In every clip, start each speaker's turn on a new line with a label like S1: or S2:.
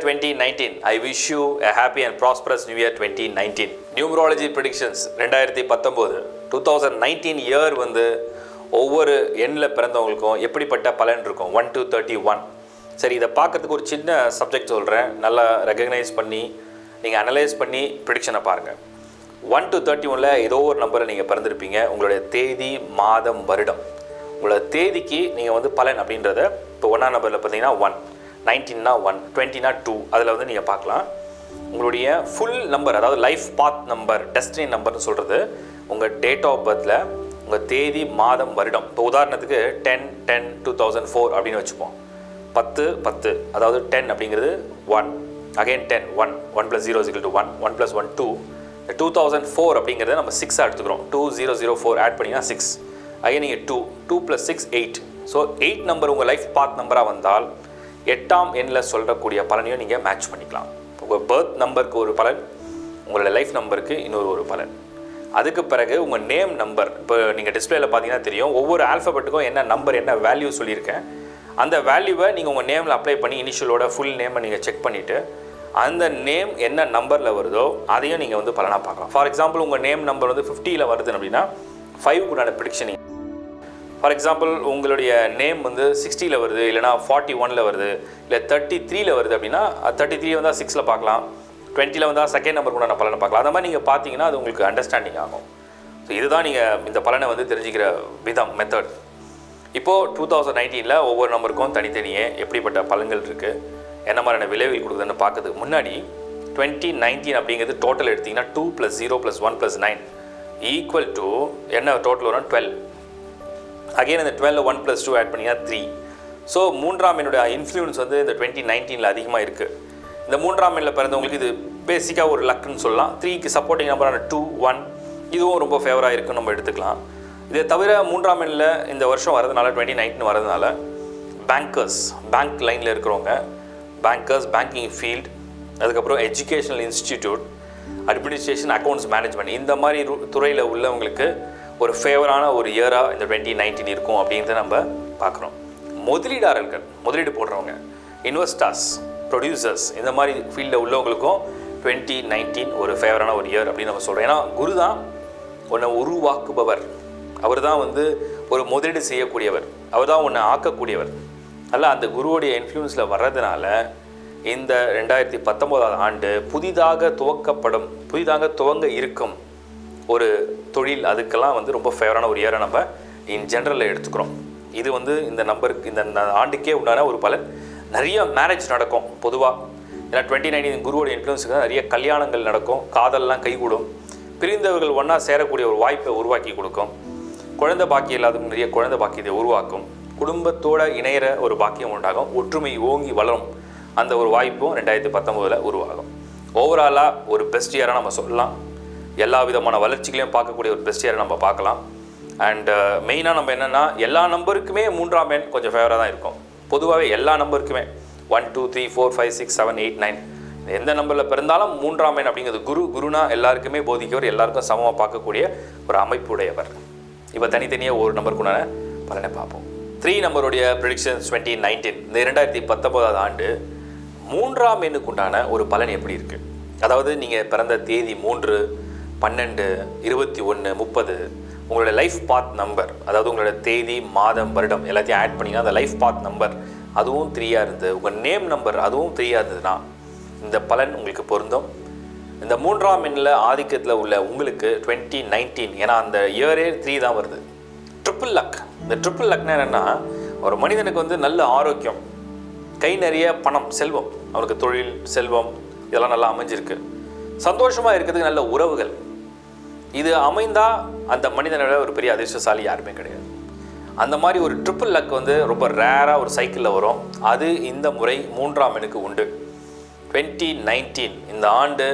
S1: twenty nineteen I wish you a happy and prosperous new year twenty nineteen numerology predictions ரெண்டாயிரத்தி பத்தொம்போது two thousand nineteen year வந்து ஒவ்வொரு எண்ணில் பிறந்தவங்களுக்கும் எப்படிப்பட்ட பலன் இருக்கும் ஒன் to தேர்ட்டி ஒன் சரி இதை பார்க்கறதுக்கு ஒரு சின்ன சப்ஜெக்ட் சொல்கிறேன் நல்லா ரெகக்னைஸ் பண்ணி நீங்கள் அனலைஸ் பண்ணி ப்ரிடிக்ஷனை பாருங்கள் ஒன் to தேர்ட்டி ஒனில் ஏதோ ஒரு நம்பரை நீங்கள் பிறந்திருப்பீங்க உங்களுடைய தேதி மாதம் வருடம் உங்களோட தேதிக்கு நீங்கள் வந்து பலன் அப்படின்றத இப்போ ஒன்றாம் நம்பரில் பார்த்தீங்கன்னா ஒன் நைன்டீன்னா ஒன் டுவெண்ட்டினா டூ அதில் வந்து நீங்கள் பார்க்கலாம் உங்களுடைய ஃபுல் நம்பர் அதாவது லைஃப் பாத் நம்பர் டெஸ்டினி நம்பர்னு சொல்கிறது உங்கள் டேட் ஆஃப் பர்த்தில் உங்கள் தேதி மாதம் வருடம் இப்போ உதாரணத்துக்கு ten ten two thousand four அப்படின்னு வச்சுப்போம் பத்து பத்து அதாவது டென் அப்படிங்கிறது one again ten one one plus zero சிக்கல் two one one plus one two two thousand four அப்படிங்கிறத நம்ம சிக்ஸாக எடுத்துக்கிறோம் two zero zero four add பண்ணிங்கன்னா சிக்ஸ் அகைன் நீங்கள் two two plus six eight so eight number உங்கள் life path நம்பராக வந்தால் எட்டாம் எண்ணில் சொல்லக்கூடிய பலனையும் நீங்கள் மேட்ச் பண்ணிக்கலாம் உங்கள் பர்த் நம்பருக்கு ஒரு பலன் உங்களோட லைஃப் நம்பருக்கு இன்னொரு ஒரு பலன் அதுக்கு பிறகு உங்கள் நேம் நம்பர் இப்போ நீங்கள் டிஸ்பிளேல பார்த்தீங்கன்னா தெரியும் ஒவ்வொரு ஆல்ஃபபெட்டுக்கும் என்ன நம்பர் என்ன வேல்யூ சொல்லியிருக்கேன் அந்த வேல்யூவை நீங்கள் உங்கள் நேமில் அப்ளை பண்ணி இனிஷியலோட ஃபுல் நேமை நீங்கள் செக் பண்ணிவிட்டு அந்த நேம் என்ன நம்பரில் வருதோ அதையும் நீங்கள் வந்து பலனாக பார்க்கலாம் ஃபார் எக்ஸாம்பிள் உங்கள் நேம் நம்பர் வந்து ஃபிஃப்டியில் வருது அப்படின்னா ஃபைவ் உண்டான ப்ரிடிக்ஷன் ஃபார் எக்ஸாம்பிள் உங்களுடைய நேம் வந்து சிக்ஸ்டியில் வருது இல்லைனா ஃபார்ட்டி ஒனில் வருது இல்லை தேர்ட்டி த்ரீல வருது அப்படின்னா தேர்ட்டி த்ரீ வந்தால் சிக்ஸில் பார்க்கலாம் டுவெண்ட்டியில் வந்தால் செகண்ட் நம்பர் கூட நான் பலனை பார்க்கலாம் அந்த மாதிரி நீங்கள் பார்த்தீங்கன்னா அது உங்களுக்கு அண்டர்ஸ்டாண்டிங் ஆகும் ஸோ இதுதான் நீங்கள் இந்த பலனை வந்து தெரிஞ்சுக்கிற விதம் மெத்தட் இப்போது டூ தௌசண்ட் நைன்டீனில் ஒவ்வொரு நம்பருக்கும் தனித்தனியே எப்படிப்பட்ட பலன்கள் இருக்குது என்ன மாதிரியான விளைவுகள் கொடுக்குதுன்னு பார்க்கறதுக்கு முன்னாடி டுவெண்ட்டி நைன்டீன் அப்படிங்கிறது டோட்டல் எடுத்திங்கன்னா two plus zero plus one plus nine equal to என்ன டோட்டல் வரும் டுவெல் அகைன் இந்த twelve one plus two add பண்ணிங்கன்னா த்ரீ ஸோ மூன்றாம் என்னுடைய இன்ஃப்ளூயன்ஸ் வந்து இந்த டுவெண்ட்டி நைன்டீனில் அதிகமாக இருக்குது இந்த மூன்றாம் எண்ணில் பிறந்தவங்களுக்கு இது பேசிக்காக ஒரு லக்குன்னு சொல்லலாம் த்ரீக்கு சப்போர்ட்டிங் நம்பரான டூ ஒன் இதுவும் ரொம்ப ஃபேவராக இருக்குன்னு நம்ம எடுத்துக்கலாம் இதை தவிர மூன்றாம் எண்ணில் இந்த வருஷம் வரதுனால டுவெண்ட்டி நைன்டீன் வரதுனால பேங்கர்ஸ் பேங்க் லைனில் இருக்கிறவங்க பேங்கர்ஸ் பேங்கிங் ஃபீல்ட் அதுக்கப்புறம் educational institute administration accounts management இந்த மாதிரி துறையில் உள்ளவங்களுக்கு ஒரு ஃபேவரான ஒரு இயராக இந்த டுவெண்ட்டி நைன்டீன் இருக்கும் அப்படின்றத நம்ம பார்க்குறோம் முதலீடாளர்கள் முதலீடு போடுறவங்க இன்வெஸ்டர்ஸ் ப்ரொடியூசர்ஸ் இந்த மாதிரி ஃபீல்டில் உள்ளவங்களுக்கும் டுவெண்ட்டி நைன்டீன் ஒரு ஃபேவரான ஒரு இயர் அப்படின்னு நம்ம சொல்கிறோம் ஏன்னா குரு தான் உன்னை உருவாக்குபவர் அவர் தான் வந்து ஒரு முதலீடு செய்யக்கூடியவர் அவர் தான் உன்னை ஆக்கக்கூடியவர் அல்ல அந்த குருவுடைய இன்ஃப்ளூயன்ஸில் வர்றதுனால இந்த ரெண்டாயிரத்தி பத்தொம்போதாவது ஆண்டு புதிதாக துவக்கப்படும் புதிதாக துவங்க இருக்கும் ஒரு தொழில் அதுக்கெல்லாம் வந்து ரொம்ப ஃபேவரான ஒரு இயரை நம்ம இன் ஜென்ரலில் எடுத்துக்கிறோம் இது வந்து இந்த நம்பருக்கு இந்த இந்த ஆண்டுக்கே உண்டான ஒரு பலன் நிறைய மேரேஜ் நடக்கும் பொதுவாக ஏன்னா டுவெண்ட்டி நைன்டீன் குருவோட இன்ஃப்ளூன்ஸுக்கு நிறைய கல்யாணங்கள் நடக்கும் காதல்லாம் கைகூடும் பிரிந்தவர்கள் ஒன்றா சேரக்கூடிய ஒரு வாய்ப்பை உருவாக்கி கொடுக்கும் குழந்தை பாக்கியம் இல்லாதவங்க நிறைய குழந்தை பாக்கியத்தை உருவாக்கும் குடும்பத்தோட இணையிற ஒரு பாக்கியம் உண்டாகும் ஒற்றுமை ஓங்கி வளரும் அந்த ஒரு வாய்ப்பும் ரெண்டாயிரத்தி பத்தொம்போதில் உருவாகும் ஓவராலாக ஒரு பெஸ்ட் இயராக நம்ம சொல்லலாம் எல்லா விதமான வளர்ச்சிகளையும் பார்க்கக்கூடிய ஒரு பெஸ்ட் இயரை நம்ம பார்க்கலாம் அண்ட் மெயினாக நம்ம என்னென்னா எல்லா நம்பருக்குமே மூன்றாம் எண் கொஞ்சம் ஃபேவராக தான் இருக்கும் பொதுவாகவே எல்லா நம்பருக்குமே one two three four five six seven eight nine எந்த நம்பரில் பிறந்தாலும் மூன்றாம் எண் அப்படிங்கிறது குரு குருனா எல்லாருக்குமே போதிக்கவர் எல்லாருக்கும் சமமாக பார்க்கக்கூடிய ஒரு அமைப்புடையவர் இப்போ தனித்தனியாக ஒரு நம்பருக்குண்டான பலனை பார்ப்போம் த்ரீ நம்பருடைய ப்ரிடிக்ஷன்ஸ் டுவெண்ட்டி நைன்டீன் இந்த இரண்டாயிரத்தி பத்தொம்போதாவது ஆண்டு மூன்றாம் எண்ணுக்குண்டான ஒரு பலன் எப்படி இருக்குது அதாவது நீங்கள் பிறந்த தேதி மூன்று பன்னெண்டு இருபத்தி ஒன்று முப்பது உங்களோட லைஃப் பாத் நம்பர் அதாவது உங்களோட தேதி மாதம் வருடம் எல்லாத்தையும் ஆட் பண்ணிங்கன்னா அந்த லைஃப் பாத் நம்பர் அதுவும் த்ரீயாக இருந்து உங்கள் நேம் நம்பர் அதுவும் த்ரீயாக இருந்ததுன்னா இந்த பலன் உங்களுக்கு பொருந்தும் இந்த மூன்றாம் எண்ணில் ஆதிக்கத்தில் உள்ள உங்களுக்கு டுவெண்ட்டி நைன்டீன் ஏன்னா அந்த இயரே த்ரீ தான் வருது ட்ரிபிள் லக் இந்த ட்ரிபிள் லக்னா என்னென்னா ஒரு மனிதனுக்கு வந்து நல்ல ஆரோக்கியம் கை நிறைய பணம் செல்வம் அவனுக்கு தொழில் செல்வம் இதெல்லாம் நல்லா அமைஞ்சிருக்கு சந்தோஷமாக இருக்கிறதுக்கு நல்ல உறவுகள் இது அமைந்தா அந்த மனிதனோட ஒரு பெரிய அதிர்ஷ்டசாலி யாருமே கிடையாது அந்த மாதிரி ஒரு ட்ரிபிள் லக் வந்து ரொம்ப ரேராக ஒரு சைக்கிளில் வரும் அது இந்த முறை மூன்றாம் எண்ணுக்கு உண்டு டுவெண்ட்டி நைன்டீன் இந்த ஆண்டு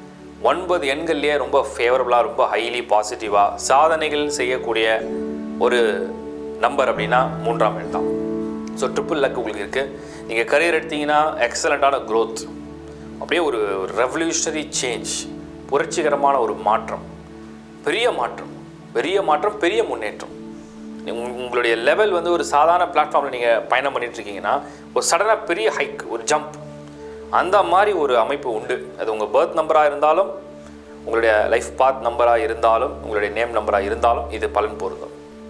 S1: ஒன்பது எண்கள்லேயே ரொம்ப ஃபேவரபுளாக ரொம்ப ஹைலி பாசிட்டிவாக சாதனைகள் செய்யக்கூடிய ஒரு நம்பர் அப்படின்னா மூன்றாம் எண் தான் ஸோ ட்ரிபிள் லக் உங்களுக்கு இருக்குது நீங்கள் கரியர் எடுத்தீங்கன்னா எக்ஸலண்ட்டான growth அப்படியே ஒரு ரெவல்யூஷனரி சேஞ்ச் புரட்சிகரமான ஒரு மாற்றம் பெரிய மாற்றம் பெரிய மாற்றம் பெரிய முன்னேற்றம் உங்க- உங்களுடைய லெவல் வந்து ஒரு சாதாரண பிளாட்ஃபார்மில் நீங்கள் பயணம் பண்ணிட்டு இருக்கீங்கன்னா ஒரு சடனாக பெரிய ஹைக் ஒரு ஜம்ப் அந்த மாதிரி ஒரு அமைப்பு உண்டு அது உங்கள் பர்த் நம்பராக இருந்தாலும் உங்களுடைய லைஃப் பாத் நம்பராக இருந்தாலும் உங்களுடைய நேம் நம்பராக இருந்தாலும் இது பலன் பொருந்தும்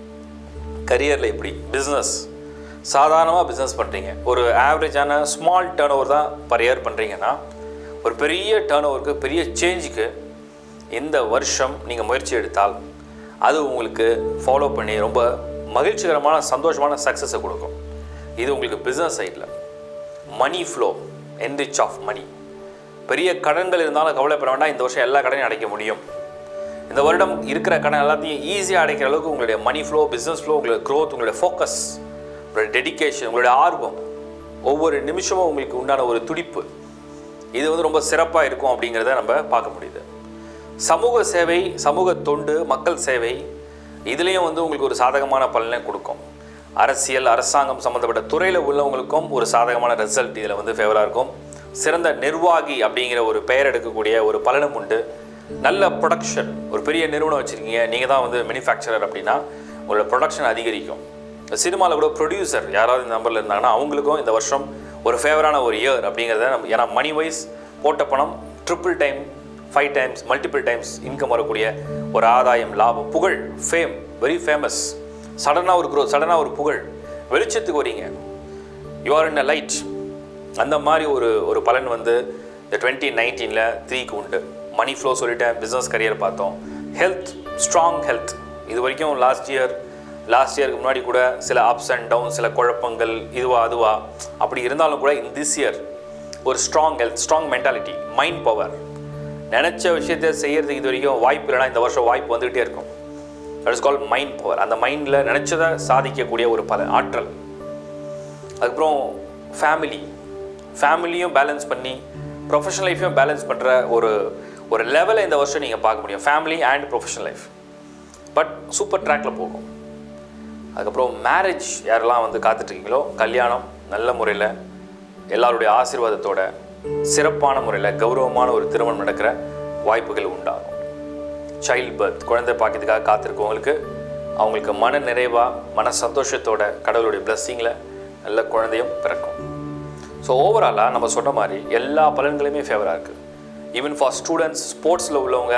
S1: கரியரில் எப்படி பிஸ்னஸ் சாதாரணமாக பிஸ்னஸ் பண்ணுறீங்க ஒரு ஆவரேஜான ஸ்மால் டேர்ன் ஓவர் தான் பர் இயர் பண்ணுறீங்கன்னா ஒரு பெரிய டேர்ன் ஓவருக்கு பெரிய சேஞ்சுக்கு இந்த வருஷம் நீங்கள் முயற்சி எடுத்தால் அது உங்களுக்கு ஃபாலோ பண்ணி ரொம்ப மகிழ்ச்சிகரமான சந்தோஷமான சக்ஸஸை கொடுக்கும் இது உங்களுக்கு பிஸ்னஸ் சைடில் money flow enrich of money பெரிய கடன்கள் இருந்தாலும் கவலைப்பட வேண்டாம் இந்த வருஷம் எல்லா கடனையும் அடைக்க முடியும் இந்த வருடம் இருக்கிற கடன் எல்லாத்தையும் ஈஸியாக அடைக்கிற அளவுக்கு உங்களுடைய மணி ஃப்ளோ பிஸ்னஸ் ஃப்ளோ உங்களுடைய க்ரோத் உங்களுடைய ஃபோக்கஸ் உங்களுடைய டெடிகேஷன் உங்களுடைய ஆர்வம் ஒவ்வொரு நிமிஷமும் உங்களுக்கு உண்டான ஒரு துடிப்பு இது வந்து ரொம்ப சிறப்பாக இருக்கும் அப்படிங்கிறத நம்ம பார்க்க முடியுது சமூக சேவை சமூக தொண்டு மக்கள் சேவை இதுலேயும் வந்து உங்களுக்கு ஒரு சாதகமான பலனை கொடுக்கும் அரசியல் அரசாங்கம் சம்மந்தப்பட்ட துறையில் உள்ளவங்களுக்கும் ஒரு சாதகமான ரிசல்ட் இதில் வந்து ஃபேவராக இருக்கும் சிறந்த நிர்வாகி அப்படிங்கிற ஒரு பெயர் எடுக்கக்கூடிய ஒரு பலனும் உண்டு நல்ல ப்ரொடக்ஷன் ஒரு பெரிய நிறுவனம் வச்சுருக்கீங்க நீங்கள் தான் வந்து மேனுஃபேக்சரர் அப்படின்னா உங்களோட ப்ரொடக்ஷன் அதிகரிக்கும் சினிமாவில் கூட ப்ரொடியூசர் யாராவது இந்த நம்பரில் இருந்தாங்கன்னா அவங்களுக்கும் இந்த வருஷம் ஒரு ஃபேவரான ஒரு இயர் அப்படிங்கிறத நம்ம ஏன்னா மணி வைஸ் போட்ட பணம் triple time five times multiple times income வரக்கூடிய ஒரு ஆதாயம் லாபம் புகழ் ஃபேம் வெரி ஃபேமஸ் சடனாக ஒரு growth சடனாக ஒரு புகழ் வெளிச்சத்துக்கு வரீங்க you are in a light அந்த மாதிரி ஒரு ஒரு பலன் வந்து இந்த டுவெண்ட்டி நைன்டீனில் த்ரீக்கு உண்டு மணி ஃப்ளோ சொல்லிட்டேன் பிஸ்னஸ் கரியர் பார்த்தோம் ஹெல்த் ஸ்ட்ராங் ஹெல்த் இது வரைக்கும் லாஸ்ட் இயர் லாஸ்ட் இயருக்கு முன்னாடி கூட சில அப்ஸ் அண்ட் டவுன் சில குழப்பங்கள் இதுவா அதுவா அப்படி இருந்தாலும் கூட இன் திஸ் இயர் ஒரு strong health strong mentality mind power நினச்ச விஷயத்தை செய்யறதுக்கு இது வரைக்கும் வாய்ப்பு இல்லைனா இந்த வருஷம் வாய்ப்பு வந்துகிட்டே இருக்கும் that is call mind power அந்த மைண்டில் நினச்சதை சாதிக்கக்கூடிய ஒரு பல ஆற்றல் அதுக்கப்புறம் ஃபேமிலி ஃபேமிலியும் பேலன்ஸ் பண்ணி ப்ரொஃபஷனல் லைஃப்பையும் பேலன்ஸ் பண்ணுற ஒரு ஒரு லெவலை இந்த வருஷம் நீங்கள் பார்க்க முடியும் family and professional life but super ட்ராக்ல போகும் அதுக்கப்புறம் மேரேஜ் யாரெல்லாம் வந்து காத்துட்ருக்கீங்களோ கல்யாணம் நல்ல முறையில் எல்லாருடைய ஆசீர்வாதத்தோட சிறப்பான முறையில் கௌரவமான ஒரு திருமணம் நடக்கிற வாய்ப்புகள் உண்டாகும் சைல்ட் பர்த் குழந்தை பாக்கியத்துக்காக காத்திருக்கவங்களுக்கு அவங்களுக்கு மன நிறைவாக மன சந்தோஷத்தோட கடவுளுடைய பிளஸ்ஸிங்கில் நல்ல குழந்தையும் பிறக்கும் ஸோ ஓவராலாக நம்ம சொன்ன மாதிரி எல்லா பலன்களுமே ஃபேவராக இருக்குது ஈவன் ஃபார் ஸ்டூடெண்ட்ஸ் ஸ்போர்ட்ஸில் உள்ளவங்க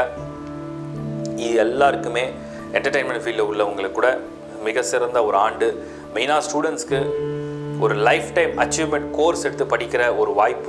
S1: இது எல்லாருக்குமே என்டர்டெயின்மெண்ட் ஃபீல்டில் உள்ளவங்களுக்கு கூட மிக சிறந்த ஒரு ஆண்டு மெயினாக ஸ்டூடெண்ட்ஸ்க்கு ஒரு லைஃப் டைம் அச்சீவ்மெண்ட் கோர்ஸ் எடுத்து படிக்கிற ஒரு வாய்ப்பு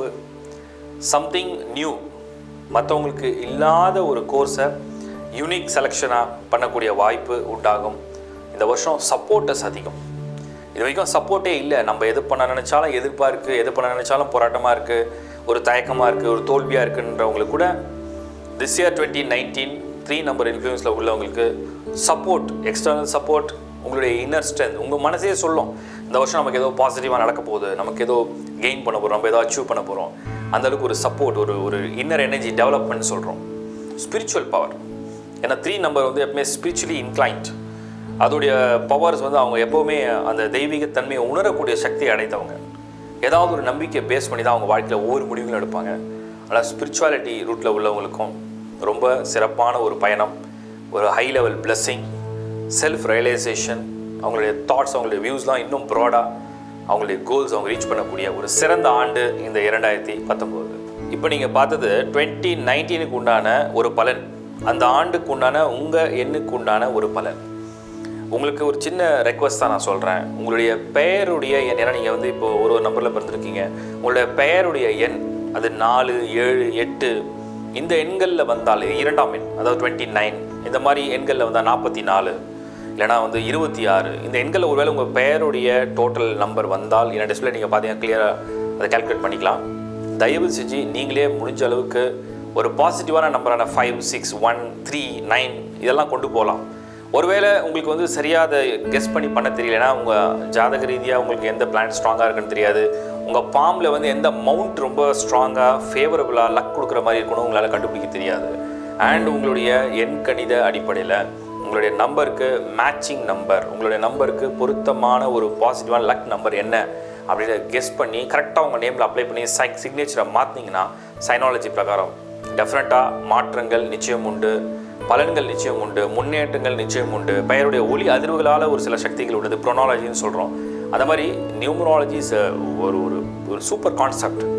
S1: சம்திங் நியூ மற்றவங்களுக்கு இல்லாத ஒரு கோர்ஸை யூனிக் செலெக்ஷனாக பண்ணக்கூடிய வாய்ப்பு உண்டாகும் இந்த வருஷம் சப்போர்ட்டஸ் அதிகம் இது வரைக்கும் சப்போர்ட்டே இல்லை நம்ம எது பண்ண நினச்சாலும் எதிர்ப்பாக இருக்குது எது பண்ண நினச்சாலும் போராட்டமாக இருக்குது ஒரு தயக்கமாக இருக்குது ஒரு தோல்வியாக இருக்குன்றவங்களுக்கு கூட this year twenty nineteen three number இன்ஃப்ளூயன்ஸில் உள்ளவங்களுக்கு சப்போர்ட் எக்ஸ்டர்னல் சப்போர்ட் உங்களுடைய இன்னர் ஸ்ட்ரென்த் உங்கள் மனசே சொல்லும் இந்த வருஷம் நமக்கு ஏதோ பாசிட்டிவாக நடக்க போகுது நமக்கு ஏதோ கெயின் பண்ண போகிறோம் நம்ம ஏதோ அச்சீவ் பண்ண போகிறோம் அந்த அளவுக்கு ஒரு சப்போர்ட் ஒரு ஒரு இன்னர் எனர்ஜி டெவலப்மெண்ட் சொல்கிறோம் ஸ்பிரிச்சுவல் பவர் ஏன்னா த்ரீ நம்பர் வந்து எப்பவுமே ஸ்பிரிச்சுவலி இன்க்ளைன்ட் அதோடைய பவர்ஸ் வந்து அவங்க எப்போவுமே அந்த தெய்வீக தன்மையை உணரக்கூடிய சக்தி அடைந்தவங்க ஏதாவது ஒரு நம்பிக்கையை பேஸ் பண்ணி தான் அவங்க வாழ்க்கையில் ஒவ்வொரு முடிவுகளும் எடுப்பாங்க ஆனால் ஸ்பிரிச்சுவாலிட்டி ரூட்டில் உள்ளவங்களுக்கும் ரொம்ப சிறப்பான ஒரு பயணம் ஒரு high level blessing self realization அவங்களுடைய தாட்ஸ் அவங்களுடைய வியூஸ்லாம் இன்னும் ப்ராடாக அவங்களுடைய கோல்ஸ் அவங்க ரீச் பண்ணக்கூடிய ஒரு சிறந்த ஆண்டு இந்த இரண்டாயிரத்தி பத்தொம்போது இப்போ நீங்கள் பார்த்தது டுவெண்ட்டி நைன்டீனுக்கு உண்டான ஒரு பலன் அந்த ஆண்டுக்கு உண்டான உங்கள் எண்ணுக்கு உண்டான ஒரு பலன் உங்களுக்கு ஒரு சின்ன ரெக்வஸ்ட் தான் நான் சொல்கிறேன் உங்களுடைய பெயருடைய எண் ஏன்னா நீங்கள் வந்து இப்போ ஒரு ஒரு நம்பரில் பிறந்திருக்கீங்க உங்களுடைய பெயருடைய எண் அது நாலு ஏழு எட்டு இந்த எண்களில் வந்தால் இது இரண்டாம் எண் அதாவது டுவெண்ட்டி நைன் இந்த மாதிரி எண்களில் வந்தால் நாற்பத்தி நாலு இல்லைனா வந்து இருபத்தி ஆறு இந்த எண்களில் ஒருவேளை உங்கள் பெயருடைய டோட்டல் நம்பர் வந்தால் என்ன டிஸ்பிளே நீங்கள் பார்த்தீங்கன்னா கிளியராக அதை கால்குலேட் பண்ணிக்கலாம் தயவு செஞ்சு நீங்களே முடிஞ்ச அளவுக்கு ஒரு பாசிட்டிவான நம்பரான five six one three nine இதெல்லாம் கொண்டு போகலாம் ஒருவேளை உங்களுக்கு வந்து சரியாக அதை கெஸ் பண்ணி பண்ண தெரியலனா உங்கள் ஜாதக ரீதியாக உங்களுக்கு எந்த பிளான் ஸ்ட்ராங்காக இருக்குன்னு தெரியாது உங்கள் பாம்பில் வந்து எந்த மவுண்ட் ரொம்ப ஸ்ட்ராங்காக ஃபேவரபுளாக லக் கொடுக்குற மாதிரி இருக்கணும் உங்களால் கண்டுபிடிக்க தெரியாது அண்ட் உங்களுடைய எண் கணித அடிப்படையில் உங்களுடைய நம்பருக்கு மேட்சிங் நம்பர் உங்களுடைய நம்பருக்கு பொருத்தமான ஒரு பாசிட்டிவான லக் நம்பர் என்ன அப்படின்னு கெஸ் பண்ணி கரெக்டாக உங்கள் நேமில் அப்ளை பண்ணி சைக் சிக்னேச்சரை மாற்றினீங்கன்னா சைனாலஜி பிரகாரம் டெஃபினட்டாக மாற்றங்கள் நிச்சயம் உண்டு பலன்கள் நிச்சயம் உண்டு முன்னேற்றங்கள் நிச்சயம் உண்டு பெயருடைய ஒளி அதிர்வுகளால் ஒரு சில சக்திகள் உள்ளது ப்ரொனாலஜின்னு சொல்கிறோம் அந்த மாதிரி நியூமராலஜி இஸ் ஒரு ஒரு ஒரு சூப்பர் கான்செப்ட்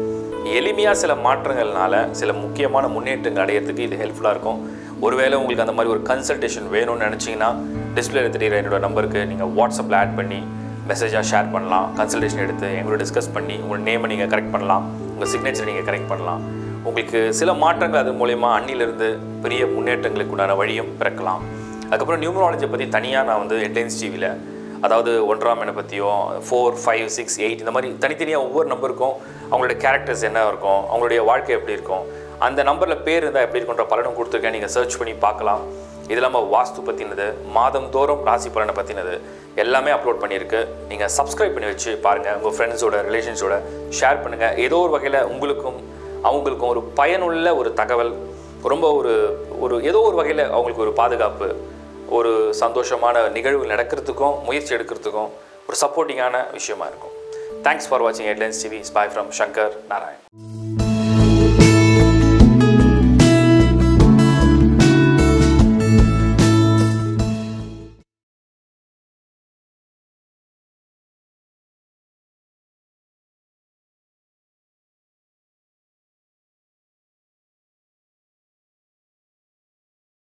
S1: எளிமையாக சில மாற்றங்கள்னால சில முக்கியமான முன்னேற்றங்கள் அடையிறதுக்கு இது ஹெல்ப்ஃபுல்லாக இருக்கும் ஒருவேளை உங்களுக்கு அந்த மாதிரி ஒரு கன்சல்டேஷன் வேணும்னு நினச்சிங்கன்னா டிஸ்பிளேல தெரியுற என்னோட நம்பருக்கு நீங்கள் வாட்ஸ்அப்பில் ஆட் பண்ணி மெசேஜாக ஷேர் பண்ணலாம் கன்சல்டேஷன் எடுத்து எங்களோட டிஸ்கஸ் பண்ணி உங்கள் நேமை நீங்கள் கரெக்ட் பண்ணலாம் உங்கள் சிக்னேச்சர் நீங்கள் கரெக்ட் பண்ணலாம் உங்களுக்கு சில மாற்றங்கள் அது மூலயமா அன்னிலிருந்து பெரிய முன்னேற்றங்களுக்கு உண்டான வழியும் பிறக்கலாம் அதுக்கப்புறம் நியூமராலஜியை பற்றி தனியாக நான் வந்து ஹெட்லைன்ஸ் டிவியில் அதாவது ஒன்றாம் எண்ணை பற்றியும் ஃபோர் ஃபைவ் சிக்ஸ் எயிட் இந்த மாதிரி தனித்தனியாக ஒவ்வொரு நம்பருக்கும் அவங்களுடைய கேரக்டர்ஸ் என்ன இருக்கும் அவங்களுடைய வாழ்க்கை எப்படி இருக்கும் அந்த நம்பரில் பேர் இருந்தால் எப்படி இருக்குன்ற பலனும் கொடுத்துருக்கேன் நீங்கள் சர்ச் பண்ணி பார்க்கலாம் இது இல்லாமல் வாஸ்து பற்றினது மாதம் தோறும் ராசி பலனை பற்றினது எல்லாமே அப்லோட் பண்ணியிருக்கு நீங்கள் சப்ஸ்கிரைப் பண்ணி வச்சு பாருங்கள் உங்கள் ஃப்ரெண்ட்ஸோட ரிலேஷன்ஸோட ஷேர் பண்ணுங்கள் ஏதோ ஒரு வகையில் உங்களுக்கும் அவங்களுக்கும் ஒரு பயனுள்ள ஒரு தகவல் ரொம்ப ஒரு ஒரு ஏதோ ஒரு வகையில் அவங்களுக்கு ஒரு பாதுகாப்பு ஒரு சந்தோஷமான நிகழ்வு நடக்கிறதுக்கும் முயற்சி எடுக்கிறதுக்கும் ஒரு சப்போர்ட்டிங்கான விஷயமா இருக்கும் தேங்க்ஸ் ஃபார் வாட்சிங் headlines TV spy from Shankar Narayan